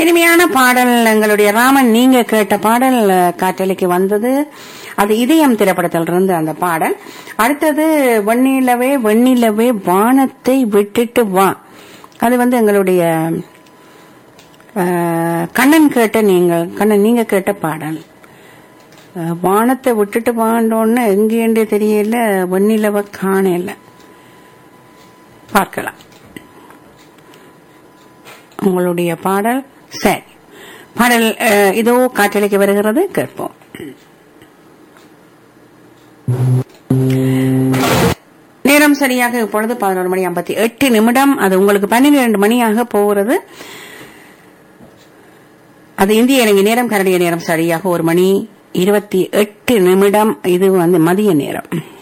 இனிமையான பாடல் எங்களுடைய ராமன் நீங்க கேட்ட பாடல் அஹ், காற்றலைக்கு வந்தது அது இதயம் திரைப்படத்திலிருந்து அந்த பாடல் அடுத்தது வெண்ணிலவே வெண்ணிலவே வானத்தை விட்டுட்டு வா அது வந்து எங்களுடைய அஹ், கண்ணன் கேட்ட நீங்க கண்ணன் நீங்க கேட்ட பாடல் அஹ், வானத்தை விட்டுட்டு வாண்டோன்னு எங்கேண்டே தெரியல வெண்ணிலவ காணல பார்க்கலாம் உங்களுடைய பாடல் சரி பாடல் அஹ், இதோ காற்றலைக்கு வருகிறது கேட்போம் நேரம் சரியாக இப்பொழுது பதினோரு மணி ஐம்பத்தி எட்டு நிமிடம் அது உங்களுக்கு பன்னிரண்டு மணியாக போகிறது அது இந்திய இலங்கை நேரம் கரடிய நேரம் சரியாக ஒரு மணி இருபத்தி எட்டு நிமிடம் இது வந்து மதிய நேரம்